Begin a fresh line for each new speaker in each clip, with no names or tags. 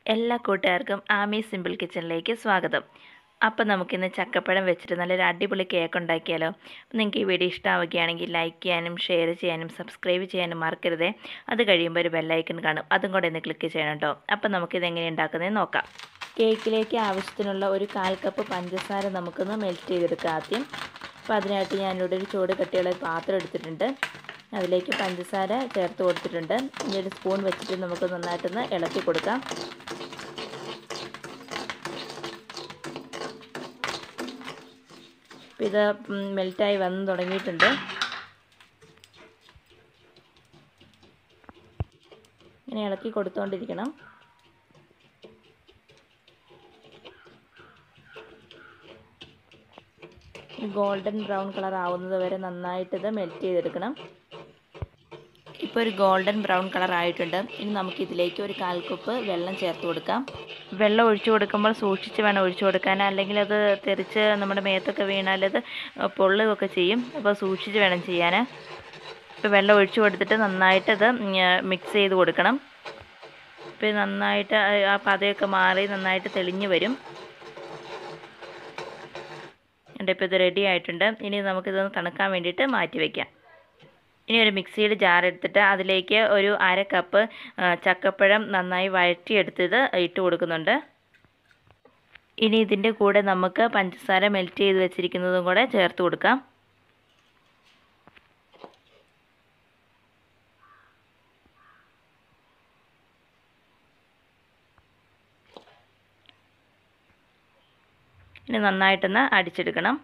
എല്ലാ കൂട്ടുകാർക്കും ആമി സിമ്പിൾ കിച്ചണിലേക്ക് സ്വാഗതം അപ്പം നമുക്കിന്ന് ചക്കപ്പഴം വെച്ചിട്ട് നല്ലൊരു അടിപൊളി കേക്ക് ഉണ്ടാക്കിയാലോ നിങ്ങൾക്ക് ഈ വീഡിയോ ഇഷ്ടമാവുകയാണെങ്കിൽ ലൈക്ക് ചെയ്യാനും ഷെയർ ചെയ്യാനും സബ്സ്ക്രൈബ് ചെയ്യാനും മറക്കരുതേ അത് കഴിയുമ്പോൾ ഒരു ബെല്ലൈക്കൺ കാണും അതും കൂടെ ഒന്ന് ക്ലിക്ക് ചെയ്യണം കേട്ടോ അപ്പം നമുക്കിത് എങ്ങനെ ഉണ്ടാക്കുന്നതെന്ന് നോക്കാം കേക്കിലേക്ക് ആവശ്യത്തിനുള്ള ഒരു കാൽ കപ്പ് പഞ്ചസാര നമുക്കൊന്ന് മെൽറ്റ് ചെയ്തെടുക്കാം ആദ്യം അപ്പോൾ അതിനായിട്ട് ഞാനിവിടെ ഒരു ചൂട് കട്ടിയുള്ള ഒരു പാത്രം എടുത്തിട്ടുണ്ട് അതിലേക്ക് പഞ്ചസാര ചേർത്ത് കൊടുത്തിട്ടുണ്ട് ഇനി ഒരു സ്പൂൺ വെച്ചിട്ട് നമുക്ക് നന്നായിട്ടൊന്ന് ഇളക്കി കൊടുക്കാം അപ്പോൾ ഇത് മെൽറ്റായി വന്ന് തുടങ്ങിയിട്ടുണ്ട് ഇങ്ങനെ ഇളക്കി കൊടുത്തുകൊണ്ടിരിക്കണം ഗോൾഡൻ ബ്രൗൺ കളർ ആവുന്നത് വരെ നന്നായിട്ട് ഇത് മെൽറ്റ് ചെയ്തെടുക്കണം ഇപ്പോൾ ഒരു ഗോൾഡൻ ബ്രൗൺ കളർ ആയിട്ടുണ്ട് ഇനി നമുക്ക് ഇതിലേക്ക് ഒരു കാൽ കപ്പ് വെള്ളം ചേർത്ത് കൊടുക്കാം വെള്ളം ഒഴിച്ചു കൊടുക്കുമ്പോൾ സൂക്ഷിച്ച് വേണം ഒഴിച്ചു കൊടുക്കാൻ അല്ലെങ്കിൽ അത് തെറിച്ച് നമ്മുടെ മേത്തൊക്കെ വീണാൽ അത് പൊള്ളുകയൊക്കെ ചെയ്യും അപ്പോൾ സൂക്ഷിച്ച് വേണം ചെയ്യാൻ ഇപ്പോൾ വെള്ളം ഒഴിച്ചു കൊടുത്തിട്ട് നന്നായിട്ട് അത് മിക്സ് ചെയ്ത് കൊടുക്കണം ഇപ്പോൾ നന്നായിട്ട് ആ പതയൊക്കെ മാറി നന്നായിട്ട് തെളിഞ്ഞ് വരും എൻ്റെ ഇപ്പോൾ ഇത് റെഡി ആയിട്ടുണ്ട് ഇനി നമുക്കിതൊന്ന് തണുക്കാൻ വേണ്ടിയിട്ട് മാറ്റി വയ്ക്കാം ഇനി ഒരു മിക്സിയുടെ ജാർ എടുത്തിട്ട് അതിലേക്ക് ഒരു അര കപ്പ് ചക്കപ്പഴം നന്നായി വഴറ്റിയെടുത്തത് ഇട്ട് കൊടുക്കുന്നുണ്ട് ഇനി ഇതിൻ്റെ കൂടെ നമുക്ക് പഞ്ചസാര മെൽറ്റ് ചെയ്ത് വെച്ചിരിക്കുന്നതും കൂടെ ചേർത്ത് കൊടുക്കാം ഇനി നന്നായിട്ടൊന്ന് അടിച്ചെടുക്കണം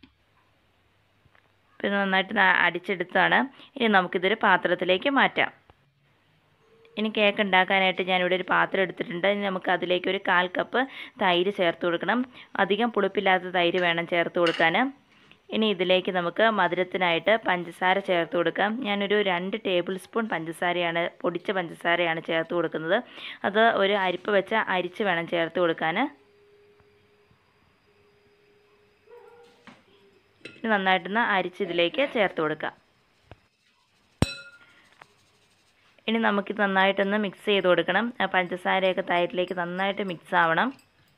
ഇത് നന്നായിട്ട് അടിച്ചെടുത്താണ് ഇനി നമുക്കിതൊരു പാത്രത്തിലേക്ക് മാറ്റാം ഇനി കേക്ക് ഉണ്ടാക്കാനായിട്ട് ഞാനിവിടെ ഒരു പാത്രം എടുത്തിട്ടുണ്ട് ഇനി നമുക്ക് അതിലേക്ക് ഒരു കാൽ കപ്പ് തൈര് ചേർത്ത് കൊടുക്കണം അധികം പുളിപ്പില്ലാത്ത തൈര് വേണം ചേർത്ത് കൊടുക്കാൻ ഇനി ഇതിലേക്ക് നമുക്ക് മധുരത്തിനായിട്ട് പഞ്ചസാര ചേർത്ത് കൊടുക്കാം ഞാനൊരു രണ്ട് ടേബിൾ സ്പൂൺ പഞ്ചസാരയാണ് പൊടിച്ച പഞ്ചസാരയാണ് ചേർത്ത് കൊടുക്കുന്നത് അത് ഒരു അരിപ്പ് വെച്ച് അരിച്ച് വേണം ചേർത്ത് കൊടുക്കാൻ നന്നായിട്ടൊന്ന് അരിച്ച് ഇതിലേക്ക് ചേർത്ത് കൊടുക്കാം ഇനി നമുക്കിത് നന്നായിട്ടൊന്ന് മിക്സ് ചെയ്ത് കൊടുക്കണം പഞ്ചസാരയൊക്കെ തൈരിലേക്ക് നന്നായിട്ട് മിക്സ് ആവണം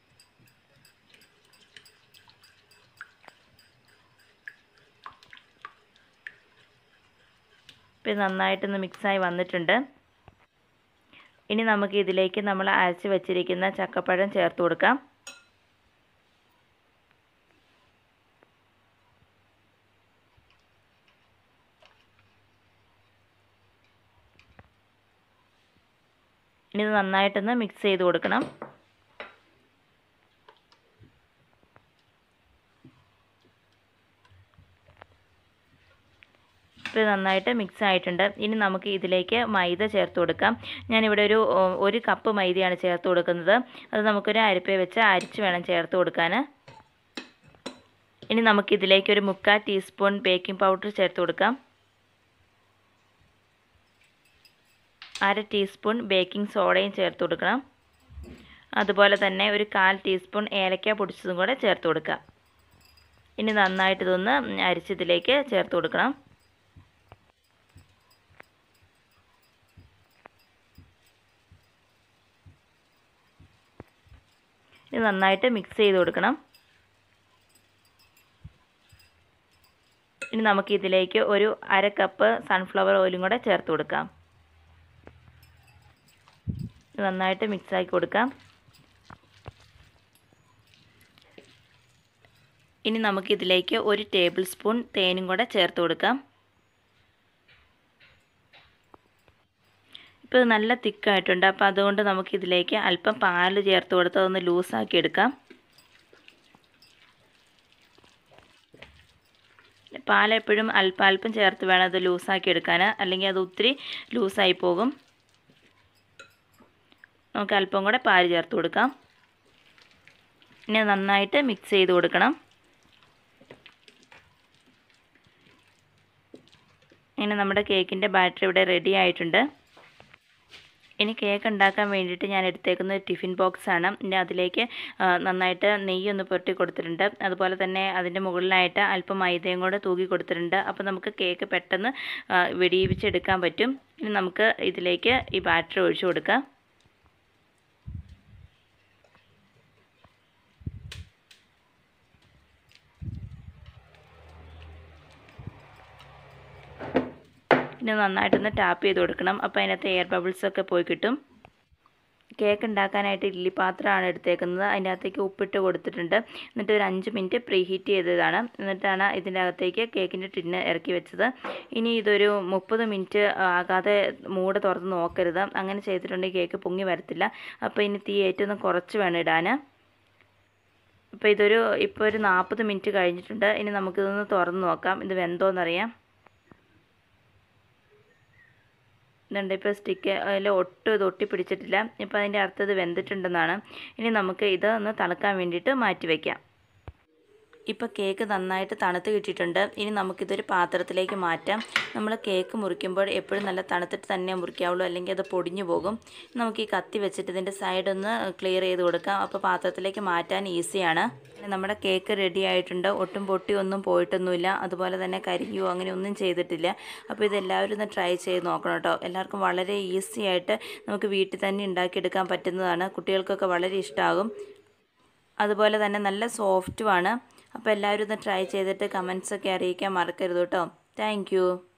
ഇപ്പം നന്നായിട്ടൊന്ന് മിക്സായി വന്നിട്ടുണ്ട് ഇനി നമുക്ക് ഇതിലേക്ക് നമ്മൾ അരച്ച് വെച്ചിരിക്കുന്ന ചക്കപ്പഴം ചേർത്ത് കൊടുക്കാം ഇനി ഇത് നന്നായിട്ടൊന്ന് മിക്സ് ചെയ്ത് കൊടുക്കണം ഇത് നന്നായിട്ട് മിക്സ് ആയിട്ടുണ്ട് ഇനി നമുക്ക് ഇതിലേക്ക് മൈദ ചേർത്ത് കൊടുക്കാം ഞാനിവിടെ ഒരു ഒരു കപ്പ് മൈദയാണ് ചേർത്ത് കൊടുക്കുന്നത് അത് നമുക്കൊരു അരിപ്പ വെച്ച് അരിച്ച് വേണം ചേർത്ത് കൊടുക്കാൻ ഇനി നമുക്കിതിലേക്ക് ഒരു മുക്കാൽ ടീസ്പൂൺ ബേക്കിംഗ് പൗഡർ ചേർത്ത് കൊടുക്കാം അര ടീസ്പൂൺ ബേക്കിംഗ് സോഡയും ചേർത്ത് കൊടുക്കണം അതുപോലെ തന്നെ ഒരു കാൽ ടീസ്പൂൺ ഏലക്ക പൊടിച്ചതും കൂടെ ചേർത്ത് കൊടുക്കുക ഇനി നന്നായിട്ട് ഇതൊന്ന് അരിച്ചതിലേക്ക് ചേർത്ത് കൊടുക്കണം ഇത് നന്നായിട്ട് മിക്സ് ചെയ്ത് കൊടുക്കണം ഇനി നമുക്ക് ഇതിലേക്ക് ഒരു അര കപ്പ് സൺഫ്ലവർ ഓയിലും കൂടെ ചേർത്ത് കൊടുക്കാം നന്നായിട്ട് മിക്സാക്കി കൊടുക്കാം ഇനി നമുക്കിതിലേക്ക് ഒരു ടേബിൾ സ്പൂൺ തേനും കൂടെ ചേർത്ത് കൊടുക്കാം ഇപ്പോൾ നല്ല തിക്കായിട്ടുണ്ട് അപ്പോൾ അതുകൊണ്ട് നമുക്കിതിലേക്ക് അല്പം പാല് ചേർത്ത് കൊടുത്ത് അതൊന്ന് ലൂസാക്കി എടുക്കാം പാലെപ്പോഴും അല്പം അല്പം ചേർത്ത് വേണം അത് ലൂസാക്കി എടുക്കാൻ അല്ലെങ്കിൽ അത് ഒത്തിരി ലൂസായി പോകും നമുക്ക് അല്പം കൂടെ പാല് ചേർത്ത് കൊടുക്കാം ഇനി നന്നായിട്ട് മിക്സ് ചെയ്ത് കൊടുക്കണം ഇനി നമ്മുടെ കേക്കിൻ്റെ ബാറ്ററി ഇവിടെ റെഡി ആയിട്ടുണ്ട് ഇനി കേക്ക് ഉണ്ടാക്കാൻ വേണ്ടിയിട്ട് ഞാൻ എടുത്തേക്കുന്ന ഒരു ടിഫിൻ ബോക്സ് ആണ് ഇനി അതിലേക്ക് നന്നായിട്ട് നെയ്യൊന്ന് പുരട്ടി കൊടുത്തിട്ടുണ്ട് അതുപോലെ തന്നെ അതിൻ്റെ മുകളിലായിട്ട് അല്പം മൈദയും കൂടെ തൂക്കി കൊടുത്തിട്ടുണ്ട് അപ്പോൾ നമുക്ക് കേക്ക് പെട്ടെന്ന് വെടിയിപ്പിച്ചെടുക്കാൻ പറ്റും ഇനി നമുക്ക് ഇതിലേക്ക് ഈ ബാറ്ററി ഒഴിച്ചു കൊടുക്കാം പിന്നെ നന്നായിട്ടൊന്ന് ടാപ്പ് ചെയ്ത് കൊടുക്കണം അപ്പോൾ അതിനകത്ത് എയർ ബബിൾസ് ഒക്കെ പോയി കിട്ടും കേക്ക് ഉണ്ടാക്കാനായിട്ട് ഇഡ്ഡലി പാത്രമാണ് എടുത്തേക്കുന്നത് അതിൻ്റെ അകത്തേക്ക് ഉപ്പിട്ട് കൊടുത്തിട്ടുണ്ട് എന്നിട്ട് ഒരു അഞ്ച് മിനിറ്റ് പ്രീ ഹീറ്റ് ചെയ്തതാണ് എന്നിട്ടാണ് ഇതിൻ്റെ അകത്തേക്ക് കേക്കിൻ്റെ ടിന്ന് ഇറക്കി വെച്ചത് ഇനി ഇതൊരു മുപ്പത് മിനിറ്റ് ആകാതെ മൂട് തുറന്ന് നോക്കരുത് അങ്ങനെ ചെയ്തിട്ടുണ്ടെങ്കിൽ കേക്ക് പൊങ്ങി വരത്തില്ല അപ്പോൾ ഇനി തീ ഏറ്റവും കുറച്ച് വേണം ഇടാൻ അപ്പോൾ ഇതൊരു ഇപ്പോൾ ഒരു നാൽപ്പത് മിനിറ്റ് കഴിഞ്ഞിട്ടുണ്ട് ഇനി നമുക്കിതൊന്ന് തുറന്ന് നോക്കാം ഇത് വെന്തോന്നറിയാം ഇതുണ്ട് ഇപ്പോൾ സ്റ്റിക്ക് അതിൽ ഒട്ടും ഇത് ഒട്ടി പിടിച്ചിട്ടില്ല ഇപ്പോൾ അതിൻ്റെ അർത്ഥം ഇത് വെന്തിട്ടുണ്ടെന്നാണ് ഇനി നമുക്ക് ഇത് ഒന്ന് തണുക്കാൻ വേണ്ടിയിട്ട് മാറ്റി വയ്ക്കാം ഇപ്പോൾ കേക്ക് നന്നായിട്ട് തണുത്ത് കിട്ടിയിട്ടുണ്ട് ഇനി നമുക്കിതൊരു പാത്രത്തിലേക്ക് മാറ്റാം നമ്മൾ കേക്ക് മുറിക്കുമ്പോൾ എപ്പോഴും നല്ല തണുത്തിട്ട് തന്നെ മുറിക്കാവുള്ളൂ അല്ലെങ്കിൽ അത് പൊടിഞ്ഞു പോകും നമുക്ക് ഈ കത്തി വെച്ചിട്ട് ഇതിൻ്റെ സൈഡ് ഒന്ന് ക്ലിയർ ചെയ്ത് കൊടുക്കാം അപ്പോൾ പാത്രത്തിലേക്ക് മാറ്റാൻ ഈസിയാണ് നമ്മുടെ കേക്ക് റെഡി ആയിട്ടുണ്ട് ഒട്ടും പൊട്ടിയൊന്നും പോയിട്ടൊന്നുമില്ല അതുപോലെ തന്നെ കരിയോ അങ്ങനെ ഒന്നും ചെയ്തിട്ടില്ല അപ്പോൾ ഇതെല്ലാവരും ഒന്ന് ട്രൈ ചെയ്ത് നോക്കണം കേട്ടോ എല്ലാവർക്കും വളരെ ഈസി ആയിട്ട് നമുക്ക് വീട്ടിൽ തന്നെ ഉണ്ടാക്കിയെടുക്കാൻ പറ്റുന്നതാണ് കുട്ടികൾക്കൊക്കെ വളരെ ഇഷ്ടമാകും അതുപോലെ തന്നെ നല്ല സോഫ്റ്റുമാണ് അപ്പോൾ എല്ലാവരും ഒന്ന് ട്രൈ ചെയ്തിട്ട് കമൻസൊക്കെ അറിയിക്കാൻ മറക്കരുത് കേട്ടോ താങ്ക്